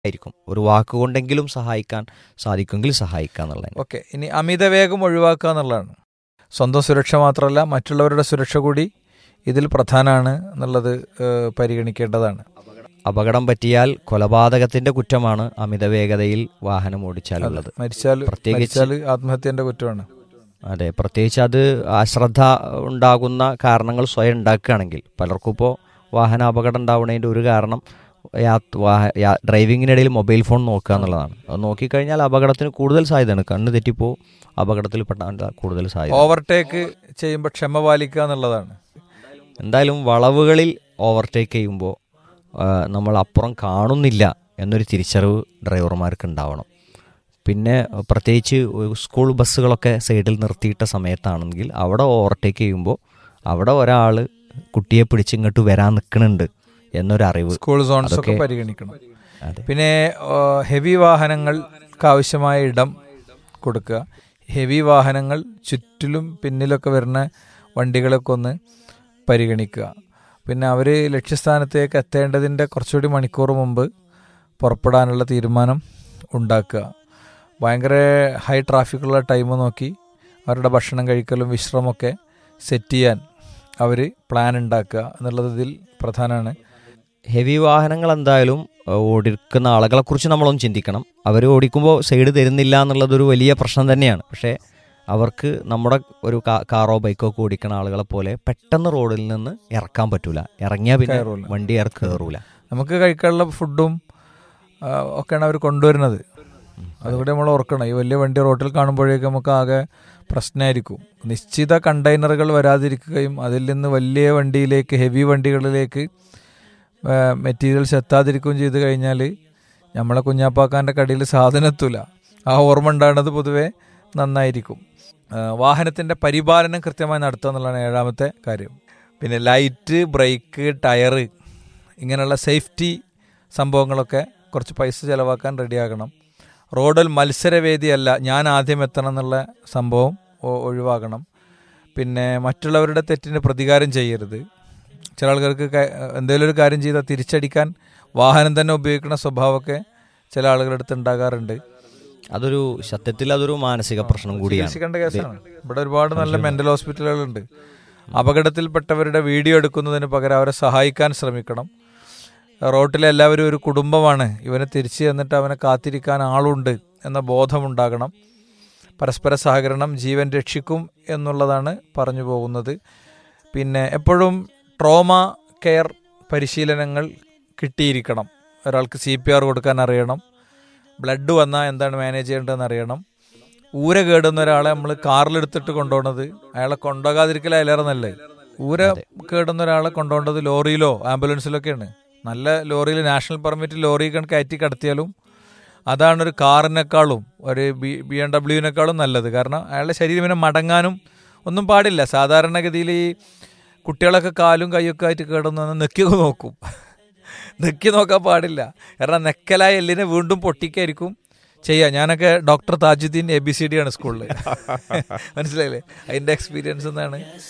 ആയിരിക്കും ഒരു വാക്കുകൊണ്ടെങ്കിലും സഹായിക്കാൻ സാധിക്കുമെങ്കിൽ സഹായിക്കുക എന്നുള്ളത് ഓക്കെ ഇനി അമിത വേഗം ഒഴിവാക്കുക എന്നുള്ളതാണ് സ്വന്തം സുരക്ഷ മാത്രമല്ല മറ്റുള്ളവരുടെ സുരക്ഷ കൂടി ഇതിൽ പ്രധാനമാണ് എന്നുള്ളത് ഏഹ്, പരിഗണിക്കേണ്ടതാണ് അപകടം പറ്റിയാൽ കൊലപാതകത്തിന്റെ കുറ്റമാണ് അമിത വേഗതയിൽ വാഹനം ഓടിച്ചാലുള്ളത് മരിച്ചാൽ പ്രത്യേകിച്ച് മരിച്ചാൽ ആത്മഹത്യന്റെ കുറ്റമാണ് അതെ പ്രത്യേകിച്ച് അത് അശ്രദ്ധ ഉണ്ടാകുന്ന കാരണങ്ങൾ സ്വയം ഉണ്ടാക്കുകയാണെങ്കിൽ പലർക്കും ഇപ്പോൾ വാഹന അപകടം ഉണ്ടാവുന്നതിൻ്റെ ഒരു കാരണം യാ- വാഹ- യാ- ഡ്രൈവിങ്ങിനിടയിൽ മൊബൈൽ ഫോൺ നോക്കുക എന്നുള്ളതാണ് അത് നോക്കിക്കഴിഞ്ഞാൽ അപകടത്തിന് കൂടുതൽ സാധ്യതയാണ് കണ്ണ് തെറ്റിപ്പോ അപകടത്തിൽപ്പെട്ടാൻ കൂടുതൽ സാധ്യത ഓവർടേക്ക് ചെയ്യുമ്പോൾ ക്ഷമ പാലിക്കുക എന്നുള്ളതാണ് എന്തായാലും വളവുകളിൽ ഓവർടേക്ക് ചെയ്യുമ്പോൾ നമ്മൾ അപ്പുറം കാണുന്നില്ല എന്നൊരു തിരിച്ചറിവ് ഡ്രൈവർമാർക്ക് ഉണ്ടാവണം പിന്നെ പ്രത്യേകിച്ച് സ്കൂൾ ബസ്സുകളൊക്കെ സൈഡിൽ നിർത്തിയിട്ട സമയത്താണെങ്കിൽ അവിടെ ഓവർടേക്ക് ചെയ്യുമ്പോൾ അവിടെ ഒരാൾ കുട്ടിയെ പിടിച്ച് ഇങ്ങോട്ട് വരാൻ നിൽക്കുന്നുണ്ട് എന്നൊരറിവ് സ്കൂൾ സോൺസ് ഒക്കെ അതൊക്കെ- പരിഗണിക്കണം അതെ പിന്നെ ഹെവി വാഹനങ്ങൾക്ക് ആവശ്യമായ ഇടം കൊടുക്കുക ഹെവി വാഹനങ്ങൾ ചുറ്റിലും പിന്നിലൊക്കെ വരുന്ന വണ്ടികളൊക്കെ ഒന്ന് പരിഗണിക്കുക പിന്നെ അവർ ലക്ഷ്യസ്ഥാനത്തേക്ക് എത്തേണ്ടതിൻ്റെ കുറച്ചുകൂടി മണിക്കൂർ മുമ്പ് പുറപ്പെടാനുള്ള തീരുമാനം ഉണ്ടാക്കുക ഭയങ്കര ഹൈ ട്രാഫിക്കുള്ള ടൈം നോക്കി അവരുടെ ഭക്ഷണം കഴിക്കലും വിശ്രമമൊക്കെ സെറ്റ് ചെയ്യാൻ അവർ പ്ലാൻ ഉണ്ടാക്കുക എന്നുള്ളത് ഇതിൽ പ്രധാനമാണ് ഹെവി വാഹനങ്ങൾ എന്തായാലും ഏഹ്, ഓടിക്കുന്ന ആളുകളെ കുറിച്ച് നമ്മളൊന്ന് ചിന്തിക്കണം അവർ ഓടിക്കുമ്പോൾ സൈഡ് തരുന്നില്ല എന്നുള്ളതൊരു വലിയ പ്രശ്നം തന്നെയാണ് പക്ഷേ അവർക്ക് നമ്മുടെ ഒരു കാ- കാറോ ബൈക്കോ ഒക്കെ ഓടിക്കുന്ന ആളുകളെ പോലെ പെട്ടെന്ന് റോഡിൽ നിന്ന് ഇറക്കാൻ പറ്റൂല ഇറങ്ങിയാൽ പിന്നെ കയറൂല. വണ്ടി ഇറ കയറൂല നമുക്ക് കഴിക്കാനുള്ള ഫുഡും ആ, ഒക്കെയാണ് അവർ കൊണ്ടുവരുന്നത് അതുകൂടി നമ്മൾ ഓർക്കണം ഈ വലിയ വണ്ടി റോട്ടിൽ കാണുമ്പോഴേക്കും നമുക്ക് ആകെ പ്രശ്നമായിരിക്കും നിശ്ചിത കണ്ടെയ്നറുകൾ വരാതിരിക്കുകയും അതിൽ നിന്ന് വലിയ വണ്ടിയിലേക്ക് ഹെവി വണ്ടികളിലേക്ക് മെറ്റീരിയൽസ് എത്താതിരിക്കുകയും ചെയ്ത് കഴിഞ്ഞാൽ നമ്മളെ കുഞ്ഞാപ്പാക്കാൻ്റെ കടയിൽ സാധനം എത്തൂല ആ ഓർമ്മ ഉണ്ടാകുന്നത് പൊതുവേ നന്നായിരിക്കും ആ, വാഹനത്തിൻ്റെ പരിപാലനം കൃത്യമായി നടത്തുക എന്നുള്ളതാണ് ഏഴാമത്തെ കാര്യം പിന്നെ ലൈറ്റ് ബ്രേക്ക് ടയറ് ഇങ്ങനെയുള്ള സേഫ്റ്റി സംഭവങ്ങളൊക്കെ കുറച്ച് പൈസ ചിലവാക്കാൻ റെഡിയാകണം റോഡിൽ മത്സരവേദിയല്ല ഞാൻ ആദ്യം എത്തണം എന്നുള്ള സംഭവം ഒ- ഒഴിവാക്കണം പിന്നെ മറ്റുള്ളവരുടെ തെറ്റിന് പ്രതികാരം ചെയ്യരുത് ചില ആളുകൾക്ക് ക- എന്തെങ്കിലും ഒരു കാര്യം ചെയ്താൽ തിരിച്ചടിക്കാൻ വാഹനം തന്നെ ഉപയോഗിക്കുന്ന സ്വഭാവമൊക്കെ ചില ആളുകളുടെ അടുത്ത് ഉണ്ടാകാറുണ്ട് അതൊരു സത്യത്തിൽ അതൊരു മാനസിക പ്രശ്നം കൂടിയാണ് ചികിത്സിക്കേണ്ട കേസാണ് ഇവിടെ ഒരുപാട് നല്ല മെന്റൽ ഹോസ്പിറ്റലുകളുണ്ട് അപകടത്തിൽപ്പെട്ടവരുടെ വീഡിയോ എടുക്കുന്നതിന് പകരം അവരെ സഹായിക്കാൻ ശ്രമിക്കണം റോട്ടിലെ എല്ലാവരും ഒരു കുടുംബമാണ് ഇവനെ തിരിച്ചു എന്നിട്ട് അവനെ കാത്തിരിക്കാൻ ആളുണ്ട് എന്ന ബോധമുണ്ടാകണം പരസ്പര സഹകരണം ജീവൻ രക്ഷിക്കും എന്നുള്ളതാണ് പറഞ്ഞു പോകുന്നത് പിന്നെ എപ്പോഴും ട്രോമ കെയർ പരിശീലനങ്ങൾ കിട്ടിയിരിക്കണം ഒരാൾക്ക് സി പി ആർ കൊടുക്കാൻ അറിയണം ബ്ലഡ് വന്നാൽ എന്താണ് മാനേജ് ചെയ്യേണ്ടതെന്ന് അറിയണം ഊര കേടുന്ന ഒരാളെ നമ്മൾ കാറിലെടുത്തിട്ട് കൊണ്ടുപോകുന്നത് അയാളെ കൊണ്ടുപോകാതിരിക്കല അതിലേറെ നല്ലത് ഊര കേടുന്ന ഒരാളെ കൊണ്ടുപോകേണ്ടത് ലോറിയിലോ ആംബുലൻസിലൊക്കെയാണ് നല്ല ലോറിയിൽ നാഷണൽ പെർമിറ്റ് ലോറി കയറ്റി കടത്തിയാലും അതാണ് ഒരു കാറിനേക്കാളും ഒരു ബി ബി എം ഡബ്ല്യുവിനേക്കാളും നല്ലത് കാരണം അയാളുടെ ശരീരം ഇങ്ങനെ മടങ്ങാനും ഒന്നും പാടില്ല സാധാരണഗതിയിൽ ഈ കുട്ടികളൊക്കെ കാലും കൈയൊക്കെ ആയിട്ട് കേടുന്ന നെക്കി നോക്കും നെക്കി നോക്കാൻ പാടില്ല കാരണം നെക്കലായ എല്ലിനെ വീണ്ടും പൊട്ടിക്കായിരിക്കും ചെയ്യാം ഞാനൊക്കെ doctor Tajuddin A B C D ആണ് സ്കൂളിൽ മനസ്സിലായില്ലേ അതിന്റെ എക്സ്പീരിയൻസ് എന്നാണ്